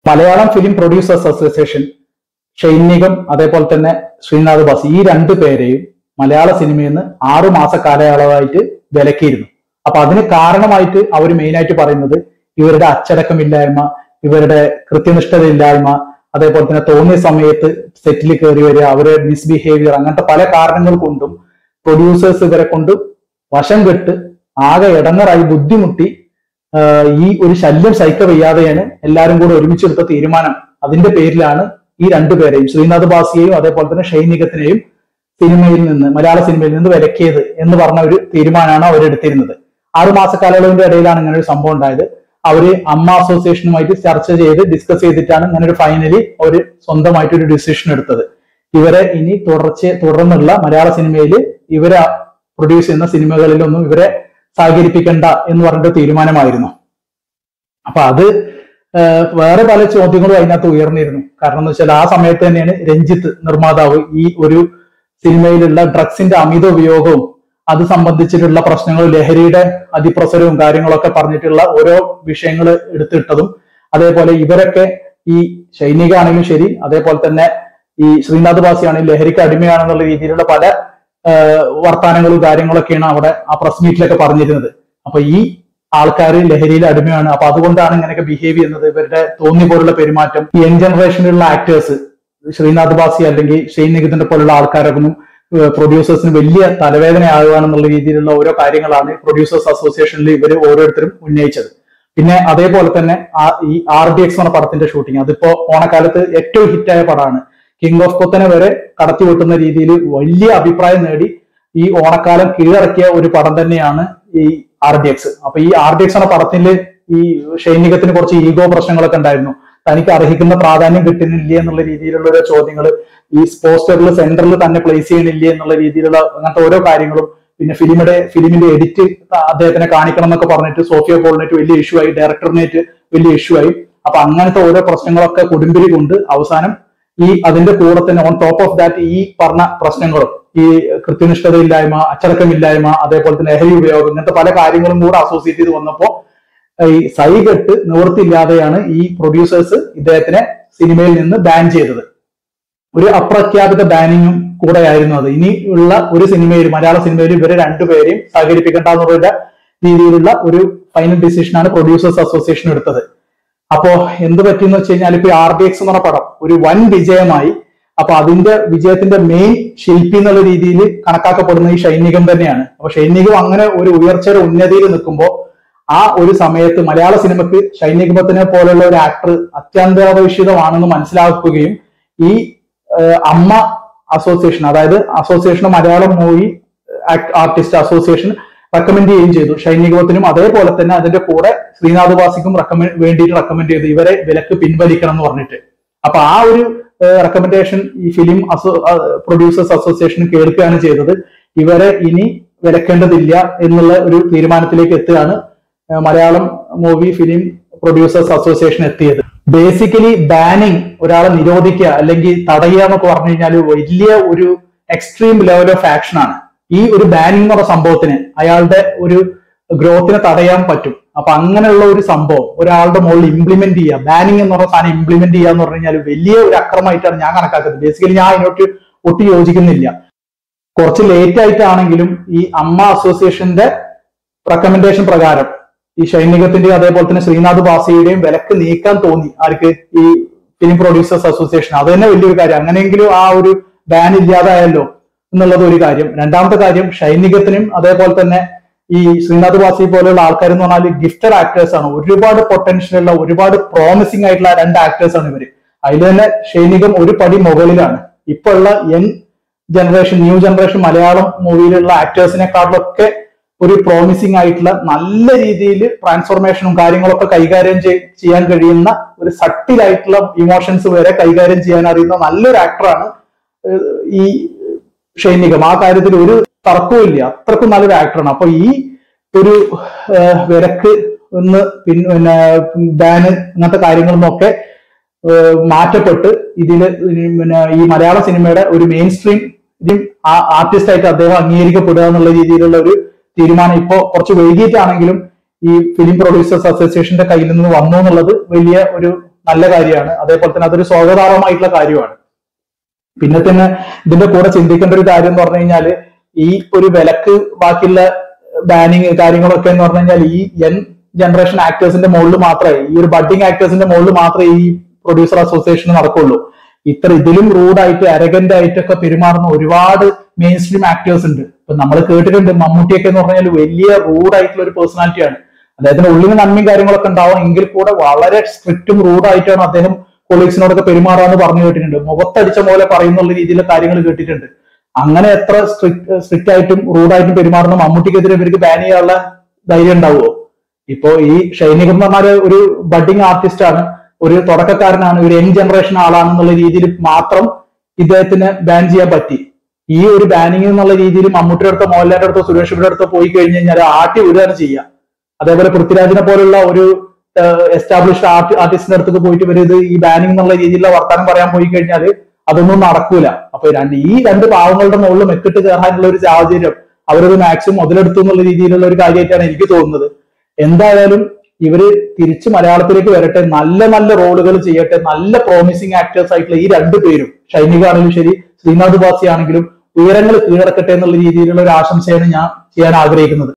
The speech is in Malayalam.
Malayalam film producers association Shane Nigam അതേപോലെ തന്നെ ശ്രീനാഥ് ബാസ് ഈ രണ്ടു പേരെയും മലയാള സിനിമയിൽ നിന്ന് ആറു മാസ കാലയളവായിട്ട് വിലക്കിയിരുന്നു അപ്പൊ അതിന് കാരണമായിട്ട് അവർ മെയിനായിട്ട് പറയുന്നത് ഇവരുടെ അച്ചടക്കമില്ലായ്മ ഇവരുടെ കൃത്യനിഷ്ഠതയില്ലായ്മ അതേപോലെ തന്നെ തോന്നിയ സമയത്ത് സെറ്റിൽ കയറി വരിക അവരെ മിസ്ബിഹേവിയർ അങ്ങനത്തെ പല കാരണങ്ങൾ കൊണ്ടും പ്രൊഡ്യൂസേഴ്സ് ഇവരെ കൊണ്ട് വശം കെട്ട് ആകെ ഇടങ്ങറായി ബുദ്ധിമുട്ടി ആഹ് ഈ ഒരു ശല്യം സഹിക്ക വയ്യാതെയാണ് എല്ലാവരും കൂടെ ഒരുമിച്ചെടുത്ത തീരുമാനം അതിന്റെ പേരിലാണ് ഈ രണ്ടുപേരെയും ശ്രീനാഥ് ബാസിയെയും അതേപോലെ തന്നെ ഷൈനികത്തിനെയും സിനിമയിൽ നിന്ന് മലയാള സിനിമയിൽ നിന്ന് വിലക്കിയത് എന്ന് പറഞ്ഞ ഒരു തീരുമാനമാണ് അവരെടുത്തിരുന്നത് ആറു മാസ കാലയളവിന്റെ ഇടയിലാണ് ഇങ്ങനെ ഒരു സംഭവം ഉണ്ടായത് അവര് അമ്മ അസോസിയേഷനുമായിട്ട് ചർച്ച ചെയ്ത് ഡിസ്കസ് ചെയ്തിട്ടാണ് ഇങ്ങനെ ഒരു ഫൈനലി അവര് സ്വന്തമായിട്ട് ഒരു ഡിസിഷൻ എടുത്തത് ഇവരെ ഇനി തുടർച്ച തുടർന്നുള്ള മലയാള സിനിമയിൽ ഇവരെ പ്രൊഡ്യൂസ് ചെയ്യുന്ന സിനിമകളിലൊന്നും ഇവരെ സഹകരിപ്പിക്കണ്ട എന്ന് പറഞ്ഞിട്ട് തീരുമാനമായിരുന്നു അപ്പൊ അത് ഏഹ്, വേറെ പല ചോദ്യങ്ങളും അതിനകത്ത് ഉയർന്നിരുന്നു കാരണം എന്ന് വെച്ചാൽ ആ സമയത്ത് തന്നെയാണ് രഞ്ജിത്ത് നിർമ്മാതാവ് ഈ ഒരു സിനിമയിലുള്ള ഡ്രഗ്സിന്റെ അമിത ഉപയോഗവും അത് സംബന്ധിച്ചിട്ടുള്ള പ്രശ്നങ്ങളും ലഹരിയുടെ അതിപ്രസരവും കാര്യങ്ങളൊക്കെ പറഞ്ഞിട്ടുള്ള ഓരോ വിഷയങ്ങൾ എടുത്തിട്ടതും അതേപോലെ ഇവരൊക്കെ ഈ സൈനിക ആണെങ്കിലും ശരി അതേപോലെ തന്നെ ഈ ശ്രീനാഥ് ബാസി ആണെങ്കിലും ലഹരിക്ക് അടിമയാണെന്നുള്ള രീതിയിലുള്ള പല ആഹ് വർത്താനങ്ങളും കാര്യങ്ങളൊക്കെയാണ് അവിടെ ആ പ്രസ് മീറ്റിലൊക്കെ പറഞ്ഞിരുന്നത് അപ്പൊ ഈ ആൾക്കാർ ലഹരിയിൽ അടിമയാണ് അപ്പൊ അതുകൊണ്ടാണ് ഇങ്ങനെയൊക്കെ ബിഹേവ് ചെയ്യുന്നത് ഇവരുടെ തോന്നി പോലുള്ള പെരുമാറ്റം ഈ യങ് ജനറേഷനിലുള്ള ആക്ടേഴ്സ് ശ്രീനാഥ് ബാസി അല്ലെങ്കിൽ ഷെയ്ൻ നികിതന്റെ പോലുള്ള ആൾക്കാരൊന്നും പ്രൊഡ്യൂസേഴ്സിന് വലിയ തലവേദനയാകുകയാണെന്നുള്ള രീതിയിലുള്ള ഓരോ കാര്യങ്ങളാണ് പ്രൊഡ്യൂസേഴ്സ് അസോസിയേഷനിൽ ഇവർ ഓരോരുത്തരും ഉന്നയിച്ചത് പിന്നെ അതേപോലെ തന്നെ ആ- ഈ ആർ ഡി എക്സ് എന്ന പടത്തിന്റെ ഷൂട്ടിംഗ് അതിപ്പോ ഓണക്കാലത്ത് ഏറ്റവും ഹിറ്റായ പടമാണ് കിങ് ഓഫ് കൊത്തനെ വരെ കടത്തി വെട്ടുന്ന രീതിയിൽ വലിയ അഭിപ്രായം നേടി ഈ ഓണക്കാലം കീഴടക്കിയ ഒരു പടം തന്നെയാണ് ഈ ആർ ഡി എക്സ് അപ്പൊ ഈ ആർ ഡി എക്സ് എന്ന പടത്തില് ഈ സൈനികത്തിന് കുറച്ച് ഈഗോ പ്രശ്നങ്ങളൊക്കെ ഉണ്ടായിരുന്നു തനിക്ക് അർഹിക്കുന്ന പ്രാധാന്യം കിട്ടുന്നില്ല എന്നുള്ള രീതിയിലുള്ള ഓരോ ചോദ്യങ്ങൾ ഈ പോസ്റ്ററിൽ സെന്ററിൽ തന്നെ പ്ലേസ് ചെയ്യണില്ല എന്നുള്ള രീതിയിലുള്ള അങ്ങനത്തെ ഓരോ കാര്യങ്ങളും പിന്നെ ഫിലിമിന്റെ ഫിലിമിന്റെ എഡിറ്റ് അദ്ദേഹത്തിനെ കാണിക്കണം എന്നൊക്കെ പറഞ്ഞിട്ട് സോഫിയ പോളിനായിട്ട് വലിയ ഇഷ്യൂ ആയി ഡയറക്ടറിനായിട്ട് വലിയ ഇഷ്യൂ ആയി അപ്പൊ അങ്ങനത്തെ ഓരോ പ്രശ്നങ്ങളൊക്കെ കൊടുമ്പിരി കൊണ്ട് അവസാനം ഈ അതിന്റെ കൂടെ തന്നെ ഓൺ ടോപ്പ് ഓഫ് ദാറ്റ് ഈ പറഞ്ഞ പ്രശ്നങ്ങളും ഈ കൃത്യനിഷ്ഠതയില്ലായ്മ അച്ചടക്കമില്ലായ്മ അതേപോലെ തന്നെ ലഹരി ഉപയോഗം ഇങ്ങനത്തെ പല കാര്യങ്ങളും കൂടെ അസോസിയേറ്റ് ചെയ്ത് വന്നപ്പോ ഈ സൈകെട്ട് നിവൃത്തിയില്ലാതെയാണ് ഈ പ്രൊഡ്യൂസേഴ്സ് ഇദ്ദേഹത്തിനെ സിനിമയിൽ നിന്ന് ബാൻ ചെയ്തത് ഒരു അപ്രഖ്യാപിത ബാനിങ്ങും കൂടെയായിരുന്നു അത് ഇനി ഉള്ള ഒരു സിനിമയിൽ മലയാള സിനിമയിൽ ഇവരെ രണ്ടുപേരെയും സഹകരിപ്പിക്കേണ്ട എന്നുള്ള രീതിയിലുള്ള ഒരു ഫൈനൽ ഡിസിഷനാണ് പ്രൊഡ്യൂസേഴ്സ് അസോസിയേഷൻ എടുത്തത് അപ്പോ എന്ത് പറ്റിയെന്ന് വെച്ച് കഴിഞ്ഞാൽ ഇപ്പൊ ആർ ഡി എക്സ് എന്ന് പറഞ്ഞ പടം ഒരു വൻ വിജയമായി അപ്പൊ അതിന്റെ വിജയത്തിന്റെ മെയിൻ ശില്പി എന്നുള്ള രീതിയിൽ കണക്കാക്കപ്പെടുന്ന ഈ സൈനികം തന്നെയാണ് അപ്പൊ സൈനികം അങ്ങനെ ഒരു ഉയർച്ചയുടെ ഉന്നതിയിൽ നിൽക്കുമ്പോൾ ആ ഒരു സമയത്ത് മലയാള സിനിമക്ക് സൈനികത്തിനെ പോലുള്ള ഒരു ആക്ടർ അത്യന്താപേക്ഷിതമാണെന്ന് മനസ്സിലാക്കുകയും ഈ ഏഹ്, അമ്മ അസോസിയേഷൻ അതായത് association of Malayalam movie artist association recommend ചെയ്യുകയും ചെയ്തു ഷൈനികത്തിനും അതേപോലെ തന്നെ അതിന്റെ കൂടെ ശ്രീനാഥ് വാസിക്കും റെക്കമെൻഡ് വേണ്ടിയിട്ട് റെക്കമെൻഡ് ചെയ്തു ഇവരെ വിലക്ക് പിൻവലിക്കണം എന്ന് പറഞ്ഞിട്ട് അപ്പൊ ആ ഒരു റെക്കമെൻഡേഷൻ ഈ ഫിലിം അസോ പ്രൊഡ്യൂസേഴ്സ് അസോസിയേഷൻ കേൾക്കുകയാണ് ചെയ്തത് ഇവരെ ഇനി വിലക്കേണ്ടതില്ല എന്നുള്ള ഒരു തീരുമാനത്തിലേക്ക് എത്തുകയാണ് ഏഹ് Malayalam movie film producers association എത്തിയത് ബേസിക്കലി ബാനിങ് ഒരാളെ നിരോധിക്കുക അല്ലെങ്കിൽ തടയുക എന്നൊക്കെ പറഞ്ഞു കഴിഞ്ഞാൽ വലിയ ഒരു എക്സ്ട്രീം ലെവൽ ഓഫ് ആക്ഷൻ ആണ് ഈ ഒരു ബാനിങ് എന്ന് പറഞ്ഞ സംഭവത്തിന് അയാളുടെ ഒരു ഗ്രോത്തിനെ തടയാൻ പറ്റും അപ്പൊ അങ്ങനെയുള്ള ഒരു സംഭവം ഒരാളുടെ മുകളിൽ ഇംപ്ലിമെന്റ് ചെയ്യുക ബാനിങ് എന്ന് പറഞ്ഞ സാധനം ഇംപ്ലിമെന്റ് ചെയ്യുക എന്ന് പറഞ്ഞു കഴിഞ്ഞാൽ വലിയ ഒരു അക്രമമായിട്ടാണ് ഞാൻ കണക്കാക്കുന്നത് ബേസിക്കലി ഞാൻ അതിനോട്ട് ഒട്ടും യോജിക്കുന്നില്ല കുറച്ച് ലേറ്റ് ആയിട്ടാണെങ്കിലും ഈ അമ്മ അസോസിയേഷന്റെ റെക്കമെൻഡേഷൻ പ്രകാരം ഈ സൈനികത്തിന്റെയും അതേപോലെ തന്നെ ശ്രീനാഥ് ബാസിയുടെയും വിലക്ക് നീക്കാൻ തോന്നി ആർക്ക് ഈ ഫിലിം പ്രൊഡ്യൂസേഴ്സ് അസോസിയേഷൻ അത് തന്നെ വലിയൊരു കാര്യം അങ്ങനെയെങ്കിലും ആ ഒരു ബാൻ ഇല്ലാതായല്ലോ എന്നുള്ളത് ഒരു കാര്യം രണ്ടാമത്തെ കാര്യം സൈനികത്തിനും അതേപോലെ തന്നെ ഈ ശ്രീനാഥ് ബാസി പോലെയുള്ള ആൾക്കാർ എന്ന് പറഞ്ഞാൽ ഗിഫ്റ്റഡ് ആക്ടേഴ്സ് ആണ് ഒരുപാട് പൊട്ടൻഷ്യൽ ഉള്ള ഒരുപാട് പ്രോമിസിംഗ് ആയിട്ടുള്ള രണ്ട് ആക്ടേഴ്സ് ആണ് ഇവര് അതിൽ തന്നെ സൈനികം ഒരു പടി മുകളിലാണ് ഇപ്പൊ ഉള്ള young generation new generation Malayalam മൂവിയിലുള്ള ആക്ടേഴ്സിനെക്കാട്ടിലൊക്കെ ഒരു പ്രോമിസിംഗ് ആയിട്ടുള്ള നല്ല രീതിയിൽ ട്രാൻസ്ഫോർമേഷനും കാര്യങ്ങളൊക്കെ കൈകാര്യം ചെയ്- ചെയ്യാൻ കഴിയുന്ന ഒരു സട്ടിലായിട്ടുള്ള ഇമോഷൻസ് വരെ കൈകാര്യം ചെയ്യാൻ അറിയുന്ന നല്ലൊരു ആക്ടറാണ് ഈ ഷൈനികം ആ കാര്യത്തിൽ ഒരു തർക്കവും ഇല്ല അത്രക്കും നല്ലൊരു ആക്ടറാണ് അപ്പൊ ഈ ഒരു ഏഹ്, വിലക്ക് ഒന്ന് പിന്നെ പിന്നെ ബാന് അങ്ങനത്തെ കാര്യങ്ങളൊക്കെ ഏഹ്, മാറ്റപ്പെട്ട് ഇതില് പിന്നെ ഈ മലയാള സിനിമയുടെ ഒരു മെയിൻ സ്ട്രീം ആർട്ടിസ്റ്റ് ആയിട്ട് അദ്ദേഹം അംഗീകരിക്കപ്പെടുക എന്നുള്ള രീതിയിലുള്ള ഒരു തീരുമാനം ഇപ്പോ കുറച്ച് വൈകിട്ടാണെങ്കിലും ഈ ഫിലിം പ്രൊഡ്യൂസേഴ്സ് അസോസിയേഷന്റെ കയ്യിൽ നിന്ന് വന്നു എന്നുള്ളത് വലിയ ഒരു നല്ല കാര്യമാണ് അതേപോലെ തന്നെ അതൊരു സ്വാഗതാർഹമായിട്ടുള്ള കാര്യമാണ് പിന്നെ തന്നെ ഇതിന്റെ കൂടെ ചിന്തിക്കേണ്ട ഒരു കാര്യം എന്ന് പറഞ്ഞു കഴിഞ്ഞാല് ഈ ഒരു വിലക്ക് ബാക്കിയുള്ള ബാനിങ് കാര്യങ്ങളൊക്കെ എന്ന് പറഞ്ഞു കഴിഞ്ഞാൽ ഈ യങ് ജനറേഷൻ ആക്ടേഴ്സിന്റെ മുകളിൽ മാത്രമേ ഈ ഒരു ബഡ്ഡിങ് ആക്ടേഴ്സിന്റെ മുകളിൽ മാത്രമേ ഈ പ്രൊഡ്യൂസർ അസോസിയേഷൻ നടക്കുള്ളൂ ഇത്ര ഇതിലും റൂഡായിട്ട് അരഗന്റ് ആയിട്ടൊക്കെ പെരുമാറുന്ന ഒരുപാട് മെയിൻ സ്ട്രീം ആക്ടേഴ്സ് ഉണ്ട് ഇപ്പൊ നമ്മൾ കേട്ടിട്ടുണ്ട് മമ്മൂട്ടിയൊക്കെ എന്ന് പറഞ്ഞാൽ വലിയ റൂഡായിട്ടുള്ള ഒരു പേഴ്സണാലിറ്റിയാണ് അദ്ദേഹത്തിന്റെ ഉള്ളിൽ നന്മയും കാര്യങ്ങളൊക്കെ ഉണ്ടാവും എങ്കിൽ കൂടെ വളരെ സ്ട്രിക്റ്റും റൂഡായിട്ടാണ് അദ്ദേഹം കൊളീഗ്സിനോടൊക്കെ പെരുമാറാന്ന് പറഞ്ഞു കേട്ടിട്ടുണ്ട് മുഖത്തടിച്ച പോലെ പറയുന്നുള്ള രീതിയിലുള്ള കാര്യങ്ങൾ കേട്ടിട്ടുണ്ട് അങ്ങനെ എത്ര സ്ട്രിക്ട് സ്ട്രിക്റ്റ് ആയിട്ടും റൂഡായിട്ടും പെരുമാറുന്ന മമ്മൂട്ടിക്കെതിരെ ഇവർക്ക് ബാൻ ചെയ്യാനുള്ള ധൈര്യം ഉണ്ടാവുമോ ഇപ്പോ ഈ ഷൈനികം എന്ന് പറഞ്ഞാൽ ഒരു ബഡ്ഡിങ് ആർട്ടിസ്റ്റ് ആണ് ഒരു തുടക്കക്കാരനാണ് ഒരു യങ് ജനറേഷൻ ആളാണെന്നുള്ള രീതിയിൽ മാത്രം ഇദ്ദേഹത്തിന് ബാൻ ചെയ്യാൻ പറ്റി ഈ ഒരു ബാനിങ് എന്നുള്ള രീതിയിൽ മമ്മൂട്ടിയുടെ അടുത്തോ മോഹൻലാലിന്റെ അടുത്തോ സുരേഷ് ഗോപിയുടെ അടുത്തോ പോയി കഴിഞ്ഞ് കഴിഞ്ഞാൽ ആട്ടി വിടുകയാണ് ചെയ്യുക അതേപോലെ പൃഥ്വിരാജിനെ പോലുള്ള ഒരു എസ്റ്റാബ്ലിഷ്ഡ് ആർട്ടി ആർട്ടിസ്റ്റിന്റെ അടുത്തേക്ക് പോയിട്ട് ഇവർ ഇത് ഈ ബാനിങ് എന്നുള്ള രീതിയിലുള്ള വർത്താനം പറയാൻ പോയി കഴിഞ്ഞാൽ അതൊന്നും നടക്കൂല അപ്പൊ രണ്ട് ഈ രണ്ട് പാവങ്ങളുടെ മുകളിൽ മെക്കിട്ട് കയറാനുള്ള ഒരു സാഹചര്യം അവരത് മാക്സിമം മുതലെടുത്തു എന്നുള്ള രീതിയിലുള്ള ഒരു കാര്യമായിട്ടാണ് എനിക്ക് തോന്നുന്നത് എന്തായാലും ഇവര് തിരിച്ച് മലയാളത്തിലേക്ക് വരട്ടെ നല്ല നല്ല റോളുകൾ ചെയ്യട്ടെ നല്ല പ്രോമിസിങ് ആക്ടേഴ്സ് ആയിട്ടുള്ള ഈ രണ്ടു പേരും ഷൈനിക ആണെങ്കിലും ശരി ശ്രീനാഥ് ബാസി ആണെങ്കിലും ഉയരങ്ങൾ കീഴടക്കട്ടെ എന്നുള്ള രീതിയിലുള്ള ഒരു ആശംസയാണ് ഞാൻ ചെയ്യാൻ ആഗ്രഹിക്കുന്നത്